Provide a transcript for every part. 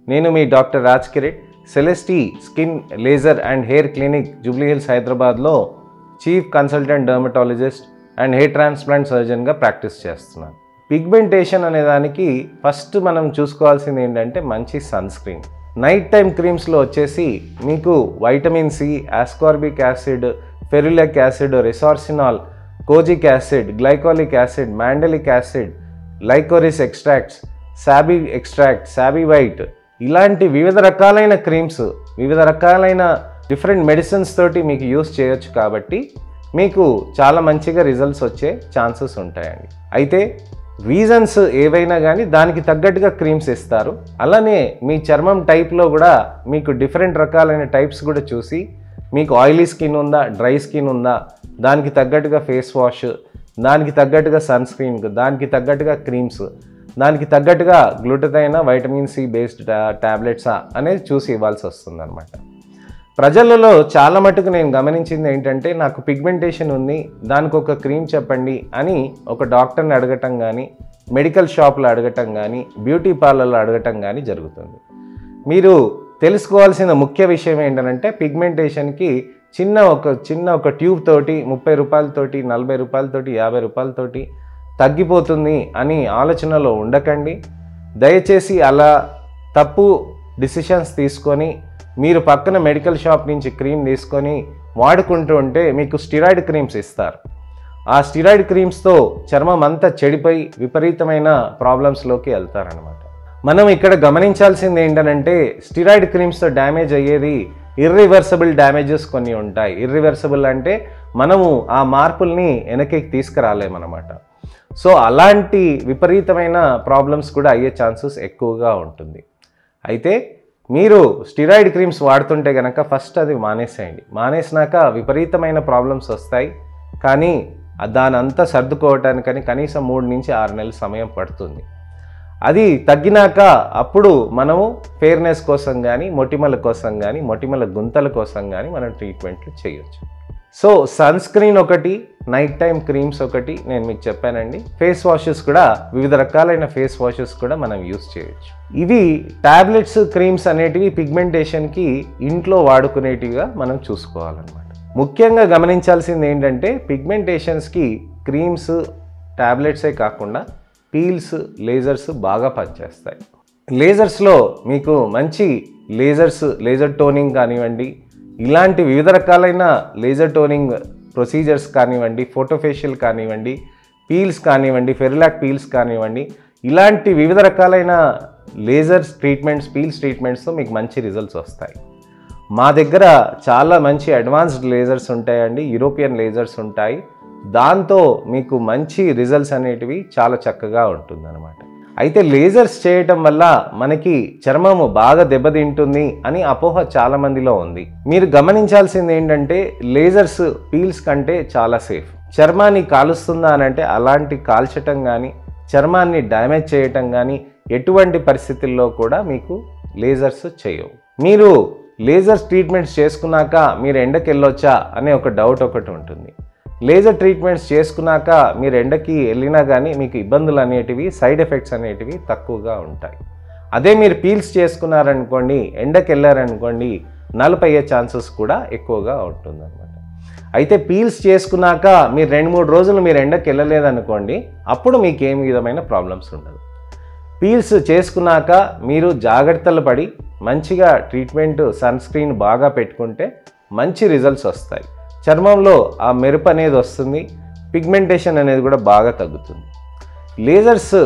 నేను మీ doctor Raj Kiret Celestee skin laser and hair clinic Jubilee Hills హైదరాబాద్లో chief consultant dermatologist and hair transplant సర్జన్గా practice చేస్తున్నాను పిగ్మెంటేషన్ అనే దానికి ఫస్ట్ మనం చూసుకోవాల్సింది ఏంటంటే మంచి సన్ స్క్రీన్ నైట్ టైం క్రీమ్స్లో వచ్చేసి మీకు vitamin C ascorbic acid ferulic acid resorcinol kojic acid glycolic acid mandelic acid licorice extracts Sabi extract Sabi white ఇలాంటి వివిధ రకాలైన క్రీమ్స్ వివిధ రకాలైన డిఫరెంట్ మెడిసిన్స్ తోటి మీకు యూస్ చేయొచ్చు కాబట్టి మీకు చాలా మంచిగా రిజల్ట్స్ వచ్చే ఛాన్సెస్ ఉంటాయండి అయితే రీజన్స్ ఏవైనా కానీ దానికి తగ్గట్టుగా క్రీమ్స్ ఇస్తారు అలానే మీ చర్మం టైప్లో కూడా మీకు డిఫరెంట్ రకాలైన టైప్స్ కూడా చూసి మీకు ఆయిలీ స్కిన్ ఉందా డ్రై స్కిన్ ఉందా దానికి తగ్గట్టుగా ఫేస్ వాష్ దానికి తగ్గట్టుగా సన్ స్క్రీన్ దానికి తగ్గట్టుగా క్రీమ్స్ దానికి తగ్గట్టుగా గ్లూటథైన్ వైటమిన్ సి బేస్డ్ ట్యాబ్లెట్సా అనేది చూసి ఇవ్వాల్సి వస్తుంది అనమాట ప్రజలలో చాలా మటుకు నేను గమనించింది ఏంటంటే నాకు పిగ్మెంటేషన్ ఉంది దానికి ఒక క్రీమ్ చెప్పండి అని ఒక డాక్టర్ని అడగటం కానీ మెడికల్ షాప్లో అడగటం కానీ బ్యూటీ పార్లర్లో అడగటం కానీ జరుగుతుంది మీరు తెలుసుకోవాల్సిన ముఖ్య విషయం ఏంటంటే పిగ్మెంటేషన్కి చిన్న ఒక చిన్న ఒక ట్యూబ్ తోటి ముప్పై రూపాయలతోటి నలభై రూపాయలతోటి యాభై రూపాయలతోటి తగ్గిపోతుంది అని ఆలోచనలో ఉండకండి దయచేసి అలా తప్పు డిసిషన్స్ తీసుకొని మీరు పక్కన మెడికల్ షాప్ నుంచి క్రీమ్ తీసుకొని వాడుకుంటూ ఉంటే మీకు స్టిరాయిడ్ క్రీమ్స్ ఇస్తారు ఆ స్టిరాయిడ్ క్రీమ్స్తో చర్మం అంతా చెడిపోయి విపరీతమైన ప్రాబ్లమ్స్లోకి వెళ్తారనమాట మనం ఇక్కడ గమనించాల్సింది ఏంటంటే స్టిరాయిడ్ క్రీమ్స్తో డ్యామేజ్ అయ్యేది ఇర్రివర్సబుల్ డ్యామేజెస్ కొన్ని ఉంటాయి ఇర్రివర్సబుల్ అంటే మనము ఆ మార్పుల్ని వెనక్కి తీసుకురాలేమన్నమాట సో అలాంటి విపరీతమైన ప్రాబ్లమ్స్ కూడా అయ్యే ఛాన్సెస్ ఎక్కువగా ఉంటుంది అయితే మీరు స్టిరాయిడ్ క్రీమ్స్ వాడుతుంటే కనుక ఫస్ట్ అది మానేసేయండి మానేసినాక విపరీతమైన ప్రాబ్లమ్స్ వస్తాయి కానీ దాని అంతా సర్దుకోవటానికని కనీసం మూడు నుంచి ఆరు నెలల సమయం పడుతుంది అది తగ్గినాక అప్పుడు మనము ఫేర్నెస్ కోసం కానీ మొటిమల కోసం కానీ మొటిమల గుంతల కోసం కానీ మనం ట్రీట్మెంట్లు చేయొచ్చు సో సన్ స్క్రీన్ ఒకటి నైట్ టైం క్రీమ్స్ ఒకటి నేను మీకు చెప్పానండి ఫేస్ వాషెస్ కూడా వివిధ రకాలైన ఫేస్ వాషెస్ కూడా మనం యూస్ చేయొచ్చు ఇవి టాబ్లెట్స్ క్రీమ్స్ అనేటివి పిగ్మెంటేషన్కి ఇంట్లో వాడుకునేటివిగా మనం చూసుకోవాలన్నమాట ముఖ్యంగా గమనించాల్సింది ఏంటంటే పిగ్మెంటేషన్స్కి క్రీమ్స్ టాబ్లెట్సే కాకుండా పీల్స్ లేజర్స్ బాగా పనిచేస్తాయి లేజర్స్లో మీకు మంచి లేజర్స్ లేజర్ టోనింగ్ కానివ్వండి ఇలాంటి వివిధ రకాలైన లేజర్ టోనింగ్ ప్రొసీజర్స్ కానివ్వండి ఫోటోఫేషియల్ కానివ్వండి పీల్స్ కానివ్వండి ఫెరిలాక్ పీల్స్ కానివ్వండి ఇలాంటి వివిధ రకాలైన లేజర్స్ ట్రీట్మెంట్స్ పీల్స్ ట్రీట్మెంట్స్తో మీకు మంచి రిజల్ట్స్ వస్తాయి మా దగ్గర చాలా మంచి అడ్వాన్స్డ్ లేజర్స్ ఉంటాయండి యూరోపియన్ లేజర్స్ ఉంటాయి దాంతో మీకు మంచి రిజల్ట్స్ అనేటివి చాలా చక్కగా ఉంటుందన్నమాట అయితే లేజర్స్ చేయటం వల్ల మనకి చర్మము బాగా దెబ్బతింటుంది అని అపోహ చాలా మందిలో ఉంది మీరు గమనించాల్సింది ఏంటంటే లేజర్స్ పీల్స్ కంటే చాలా సేఫ్ చర్మాన్ని కాలుస్తుందా అని అంటే అలాంటి కాల్చటం కానీ చర్మాన్ని డ్యామేజ్ చేయటం కానీ ఎటువంటి పరిస్థితుల్లో కూడా మీకు లేజర్స్ చేయవు మీరు లేజర్స్ ట్రీట్మెంట్స్ చేసుకున్నాక మీరు ఎండకి వెళ్ళొచ్చా అనే ఒక డౌట్ ఒకటి ఉంటుంది లేజర్ ట్రీట్మెంట్స్ చేసుకున్నాక మీరు ఎండకి వెళ్ళినా కానీ మీకు ఇబ్బందులు అనేటివి సైడ్ ఎఫెక్ట్స్ అనేటివి తక్కువగా ఉంటాయి అదే మీరు పీల్స్ చేసుకున్నారనుకోండి ఎండకి వెళ్ళారనుకోండి నలుపయ్యే ఛాన్సెస్ కూడా ఎక్కువగా ఉంటుందన్నమాట అయితే పీల్స్ చేసుకున్నాక మీరు రెండు మూడు రోజులు మీరు ఎండకి వెళ్ళలేదనుకోండి అప్పుడు మీకు ఏం విధమైన ప్రాబ్లమ్స్ ఉండదు పీల్స్ చేసుకున్నాక మీరు జాగ్రత్తలు పడి మంచిగా ట్రీట్మెంట్ సన్ స్క్రీన్ బాగా పెట్టుకుంటే మంచి రిజల్ట్స్ వస్తాయి చర్మంలో ఆ మెరుపు అనేది వస్తుంది పిగ్మెంటేషన్ అనేది కూడా బాగా తగ్గుతుంది లేజర్స్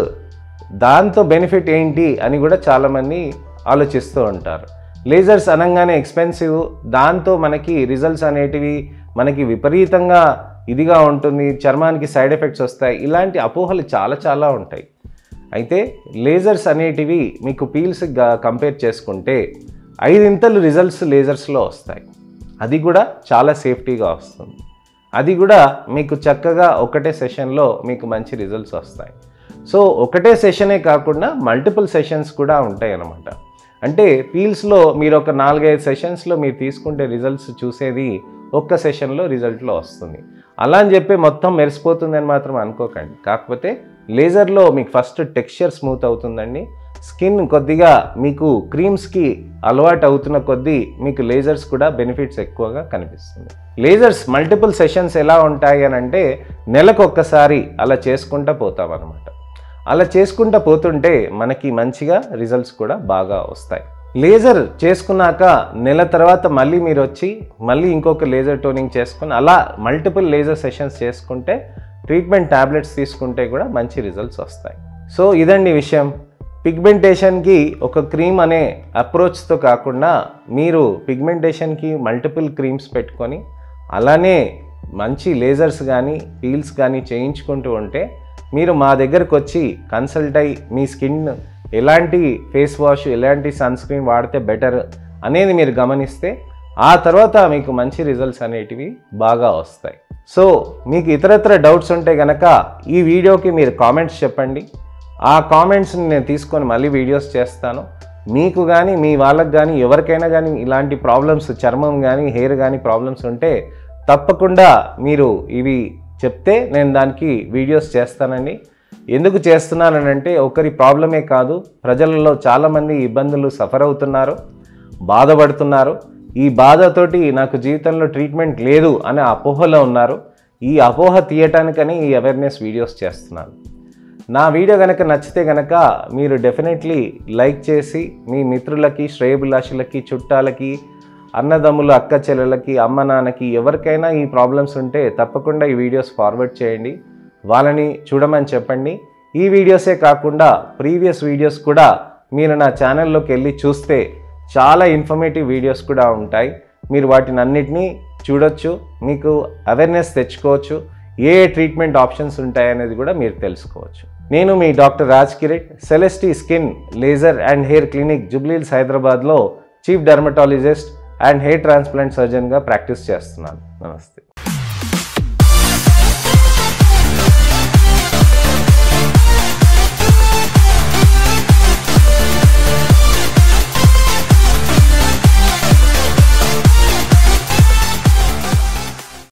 దాంతో బెనిఫిట్ ఏంటి అని కూడా చాలామంది ఆలోచిస్తూ ఉంటారు లేజర్స్ అనగానే ఎక్స్పెన్సివ్ దాంతో మనకి రిజల్ట్స్ అనేటివి మనకి విపరీతంగా ఇదిగా ఉంటుంది చర్మానికి సైడ్ ఎఫెక్ట్స్ వస్తాయి ఇలాంటి అపోహలు చాలా చాలా ఉంటాయి అయితే లేజర్స్ అనేటివి మీకు పీల్స్ కంపేర్ చేసుకుంటే ఐదింతలు రిజల్ట్స్ లేజర్స్లో వస్తాయి అది కూడా చాలా సేఫ్టీగా వస్తుంది అది కూడా మీకు చక్కగా ఒకటే సెషన్లో మీకు మంచి రిజల్ట్స్ వస్తాయి సో ఒకటే సెషనే కాకుండా మల్టిపుల్ సెషన్స్ కూడా ఉంటాయి అన్నమాట అంటే పీల్స్లో మీరు ఒక నాలుగైదు సెషన్స్లో మీరు తీసుకుంటే రిజల్ట్స్ చూసేది ఒక్క సెషన్లో రిజల్ట్లో వస్తుంది అలా అని చెప్పి మొత్తం మెరిసిపోతుందని మాత్రం అనుకోకండి కాకపోతే లేజర్లో మీకు ఫస్ట్ టెక్స్చర్ స్మూత్ అవుతుందండి స్కిన్ కొద్దిగా మీకు క్రీమ్స్కి అలవాటు అవుతున్న కొద్దీ మీకు లేజర్స్ కూడా బెనిఫిట్స్ ఎక్కువగా కనిపిస్తుంది లేజర్స్ మల్టిపుల్ సెషన్స్ ఎలా ఉంటాయి అని అంటే నెలకు ఒక్కసారి అలా చేసుకుంటూ పోతాం అనమాట అలా చేసుకుంటూ పోతుంటే మనకి మంచిగా రిజల్ట్స్ కూడా బాగా వస్తాయి లేజర్ చేసుకున్నాక నెల తర్వాత మళ్ళీ మీరు వచ్చి మళ్ళీ ఇంకొక లేజర్ టోనింగ్ చేసుకుని అలా మల్టిపుల్ లేజర్ సెషన్స్ చేసుకుంటే ట్రీట్మెంట్ ట్యాబ్లెట్స్ తీసుకుంటే కూడా మంచి రిజల్ట్స్ వస్తాయి సో ఇదండి విషయం పిగ్మెంటేషన్కి ఒక క్రీమ్ అనే అప్రోచ్తో కాకుండా మీరు పిగ్మెంటేషన్కి మల్టిపుల్ క్రీమ్స్ పెట్టుకొని అలానే మంచి లేజర్స్ కానీ పీల్స్ కానీ చేయించుకుంటూ ఉంటే మీరు మా దగ్గరకు వచ్చి కన్సల్ట్ అయ్యి మీ స్కిన్ ఎలాంటి ఫేస్ వాష్ ఎలాంటి సన్ స్క్రీన్ వాడితే బెటర్ అనేది మీరు గమనిస్తే ఆ తర్వాత మీకు మంచి రిజల్ట్స్ అనేటివి బాగా వస్తాయి సో మీకు ఇతరత్ర డౌట్స్ ఉంటే కనుక ఈ వీడియోకి మీరు కామెంట్స్ చెప్పండి ఆ కామెంట్స్ని నేను తీసుకొని మళ్ళీ వీడియోస్ చేస్తాను మీకు కానీ మీ వాళ్ళకి కానీ ఎవరికైనా కానీ ఇలాంటి ప్రాబ్లమ్స్ చర్మం కానీ హెయిర్ కానీ ప్రాబ్లమ్స్ ఉంటే తప్పకుండా మీరు ఇవి చెప్తే నేను దానికి వీడియోస్ చేస్తానండి ఎందుకు చేస్తున్నానంటే ఒకరి ప్రాబ్లమే కాదు ప్రజలలో చాలామంది ఇబ్బందులు సఫర్ అవుతున్నారు బాధపడుతున్నారు ఈ బాధతోటి నాకు జీవితంలో ట్రీట్మెంట్ లేదు అనే అపోహలో ఉన్నారు ఈ అపోహ తీయటానికని ఈ అవేర్నెస్ వీడియోస్ చేస్తున్నాను నా వీడియో కనుక నచ్చితే కనుక మీరు డెఫినెట్లీ లైక్ చేసి మీ మిత్రులకి శ్రేయభిలాషులకి చుట్టాలకి అన్నదమ్ములు అక్క చెల్లెలకి అమ్మ నాన్నకి ఎవరికైనా ఈ ప్రాబ్లమ్స్ ఉంటే తప్పకుండా ఈ వీడియోస్ ఫార్వర్డ్ చేయండి వాళ్ళని చూడమని చెప్పండి ఈ వీడియోసే కాకుండా ప్రీవియస్ వీడియోస్ కూడా మీరు నా ఛానల్లోకి వెళ్ళి చూస్తే చాలా ఇన్ఫర్మేటివ్ వీడియోస్ కూడా ఉంటాయి మీరు వాటిని అన్నిటినీ చూడొచ్చు మీకు అవేర్నెస్ తెచ్చుకోవచ్చు ఏ ఏ ట్రీట్మెంట్ ఆప్షన్స్ ఉంటాయనేది కూడా మీరు తెలుసుకోవచ్చు నేను మీ doctor Raj Kiret Celestee skin laser and hair clinic జుబ్లీల్స్ హైదరాబాద్లో chief dermatologist and hair transplant సర్జన్గా ప్రాక్టీస్ చేస్తున్నాను నమస్తే